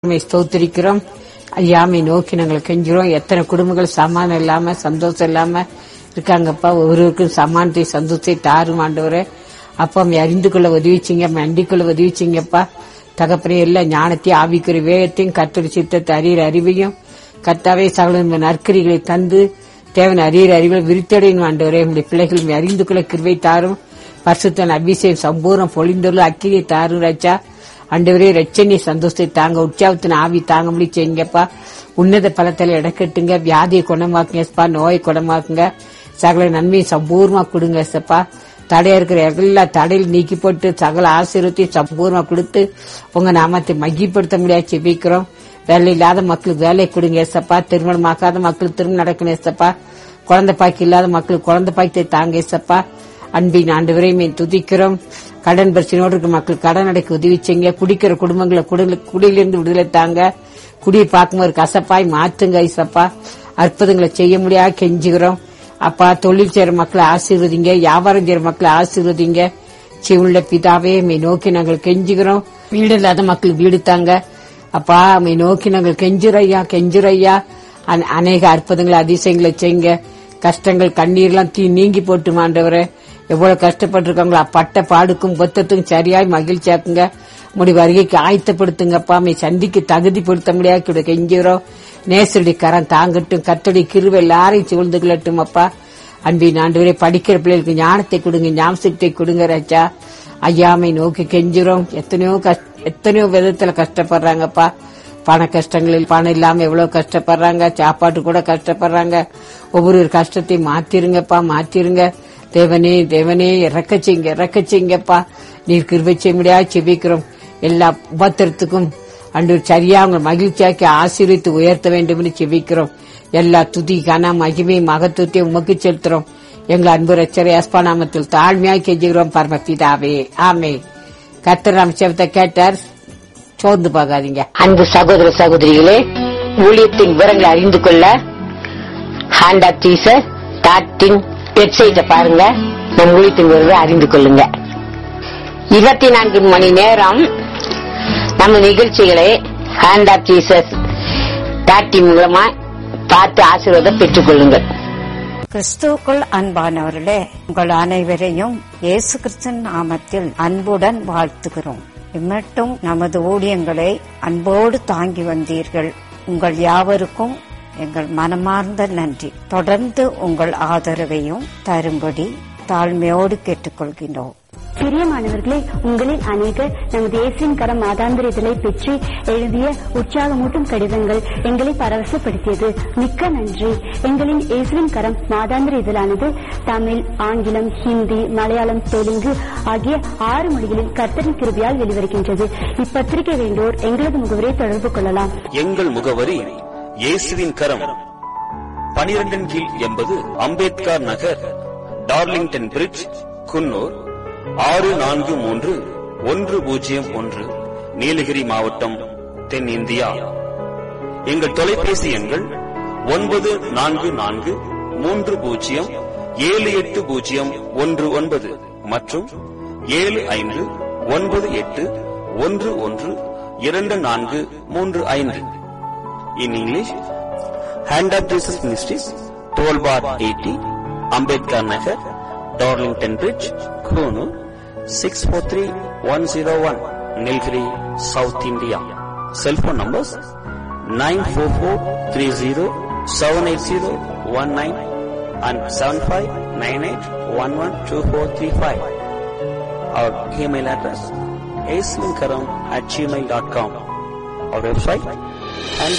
உம்மை ஸ்தோத்திரிக்கிறோம் ஐயாமை நோக்கி நாங்கள் கெஞ்சுறோம் எத்தனை குடும்பங்கள் சமாதானம் இல்லாம சந்தோஷம் இல்லாம இருக்காங்கப்பா ஒவ்வொருவருக்கும் சமானத்தை சந்தோஷத்தை தாரும் ஆண்டவரே அப்பா அம்மை அறிந்து கொள்ள உதவிச்சிங்க அண்டிக் கொள்ள உதவிச்சிங்கப்பா தகப்பனே எல்லா ஞானத்தையும் ஆவிக்குரிய வேகத்தையும் கத்தரி சித்தத்தை அறிகிற அறிவையும் கத்தாவே சகல நற்கரிகளை தந்து தேவன் அறிகிற அறிவை விரித்தடையும் ஆண்டவரே உங்களுடைய பிள்ளைகள் உம்மை அறிந்து கொள்ள கிருவை தாரும் பரிசுத்தன் அபிஷேகம் சம்பூர்ணம் பொழிந்துள்ள அக்கிரியை தாரும் ராஜா ஆண்டவரே ரச்சனை சந்தோஷத்தை தாங்க உற்சாகத்தின் ஆவி தாங்க முடி செய்யுங்கப்பா உன்னத பலத்தில் இடக்கட்டுங்க வியாதியை குணமாக்குங்க ஸ்பா நோயை குணமாக்குங்க சகல நன்மையை சம்பூர்ணமா கொடுங்க சப்பா தடையா இருக்கிற எல்லா தடையில் நீக்கி போட்டு சகல ஆசீர்வத்தையும் சம்பூர்ணமா கொடுத்து உங்க நாமத்தை மகிப்படுத்த முடியாது செபிக்கிறோம் வேலை இல்லாத மக்களுக்கு வேலை கொடுங்க ஏசப்பா திருமணமாக்காத மக்களுக்கு திருமணம் நடக்கணும் ஏசப்பா குழந்தை பாக்கி இல்லாத மக்களுக்கு குழந்தை பாக்கத்தை தாங்க ஏசப்பா அன்பின் ஆண்டு விரைமை துதிக்கிறோம் கடன் பிரச்சனையோடு இருக்க மக்கள் கடன் அடைக்க உதவி செய்யுங்க குடிக்கிற குடும்பங்களை குடில- குடியிலிருந்து விடுதலை தாங்க குடியை பார்க்கும்போது கசப்பாய் மாற்றுங்க ஐசப்பா அற்புதங்களை செய்ய முடியாது கெஞ்சுகிறோம் அப்பா தொழில் செய்யற மக்களை ஆசீர்வதிங்க வியாபாரம் செய்யற மக்களை ஆசீர்வதிங்க சிவுள்ள பிதாவே மை நோக்கி நாங்கள் கெஞ்சுகிறோம் வீடு இல்லாத மக்களுக்கு வீடு தாங்க அப்பா மை நோக்கி நாங்கள் கெஞ்சுறையா கெஞ்சுறையா அன- அநேக அற்புதங்களை அதிசயங்களை செய்யுங்க கஷ்டங்கள் கண்ணீர்லாம் தீ நீங்கி போட்டு மாண்டவரே எவ்வளவு கஷ்டப்பட்டிருக்காங்களோ அப்பட்ட பாடுக்கும் பொத்தத்துக்கும் சரியாய் மகிழ்ச்சியாக்குங்க முடி வருகைக்கு ஆயத்தப்படுத்துங்கப்பா மை சந்திக்கு தகுதிப்படுத்த முடியாது கூட கெஞ்சுகிறோம் நேசடி கரம் தாங்கட்டும் கத்தடி கிருவை எல்லாரையும் சூழ்ந்து கொள்ளட்டும் அப்பா அன்பின் ஆண்டவரே படிக்கிற பிள்ளைகளுக்கு ஞானத்தை கொடுங்க ஞாபகத்தை கொடுங்க ராஜா ஐயாமை நோக்கி கெஞ்சுறோம் எத்தனையோ கஷ்ட எத்தனையோ விதத்துல கஷ்டப்படுறாங்கப்பா பண கஷ்டங்களில் பணம் இல்லாம எவ்வளவு கஷ்டப்படுறாங்க சாப்பாட்டு கூட கஷ்டப்படுறாங்க ஒவ்வொரு கஷ்டத்தையும் மாத்திருங்கப்பா மாத்திருங்க தேவனே தேவனே இறக்க செய்யுங்க இறக்க செய்யுங்கப்பா நீர் கிருபை செய்ய முடியாது செபிக்கிறோம் எல்லா உபத்திரத்துக்கும் அன்று சரியா அவங்க மகிழ்ச்சியாக்கி ஆசீர்வித்து உயர்த்த வேண்டும் என்று செபிக்கிறோம் எல்லா துதி கன மகிமை மகத்துவத்தையும் உமக்கு செலுத்துறோம் எங்கள் அன்பு ரச்சரை அஸ்பா நாமத்தில் தாழ்மையாக கெஞ்சுகிறோம் பரமபிதாவே ஆமே கர்த்தர் அமைச்சத்தை கேட்டார் சோர்ந்து போகாதீங்க அன்பு சகோதர சகோதரிகளே ஊழியத்தின் விவரங்களை அறிந்து கொள்ள ஹேண்ட் ஆப் டீசர் டாட்டின் வெப்சைட்டை பாருங்க நம் ஊழியத்தின் விவரங்களை அறிந்து கொள்ளுங்க இருபத்தி நான்கு மணி நேரம் நம்ம நிகழ்ச்சிகளை ஹேண்ட் ஆப் ஜீசஸ் டாட்டின் மூலமா பார்த்து ஆசீர்வாதம் பெற்றுக் கொள்ளுங்கள் கிறிஸ்துவுக்குள் அன்பானவர்களே உங்கள் அனைவரையும் இயேசு கிறிஸ்தன் நாமத்தில் அன்புடன் வாழ்த்துகிறோம் இம்மட்டும் நமது ஊழியங்களை அன்போடு தாங்கி வந்தீர்கள் உங்கள் யாவருக்கும் எங்கள் மனமார்ந்த நன்றி தொடர்ந்து உங்கள் ஆதரவையும் தரும்படி தாழ்மையோடு கேட்டுக்கொள்கின்றோம் பிரியமானவர்களே உங்களில் அநேகர் நமது இயேசுவின் கரம் மாதாந்திர இதழை பெற்று எழுதிய உற்சாகமூட்டும் கடிதங்கள் எங்களை பரவசப்படுத்தியது மிக்க நன்றி எங்களின் இயேசுவின் கரம் மாதாந்திர இதழானது தமிழ் ஆங்கிலம் ஹிந்தி மலையாளம் தெலுங்கு ஆகிய ஆறு மொழிகளில் கர்த்தரின் கிருபியால் வெளிவருகின்றது இப்பத்திரிகை வேண்டோர் எங்களது முகவரை தொடர்பு கொள்ளலாம் எங்கள் முகவரி இயேசுவின் கரம் பனிரெண்டின் கீழ் எண்பது அம்பேத்கர் நகர் டார்லிங்டன் பிரிட்ஜ் குன்னூர் ஆறு நான்கு மூன்று ஒன்று பூஜ்ஜியம் ஒன்று நீலகிரி மாவட்டம் தென்னிந்தியா எங்கள் தொலைபேசி எண்கள் ஒன்பது நான்கு நான்கு மூன்று பூஜ்ஜியம் ஏழு எட்டு பூஜ்ஜியம் ஒன்று ஒன்பது மற்றும் ஏழு ஐந்து ஒன்பது எட்டு ஒன்று ஒன்று இரண்டு நான்கு மூன்று ஐந்து in English hand of Jesus ministries twelve bar eighty Ambedkar Nagar Darlington bridge Coonoor six four three one zero one Nilgiri South India cellphone numbers nine four four three zero seven eight zero one nine and seven five nine eight one one two four three five our email address asminkaram at gmail.com our website and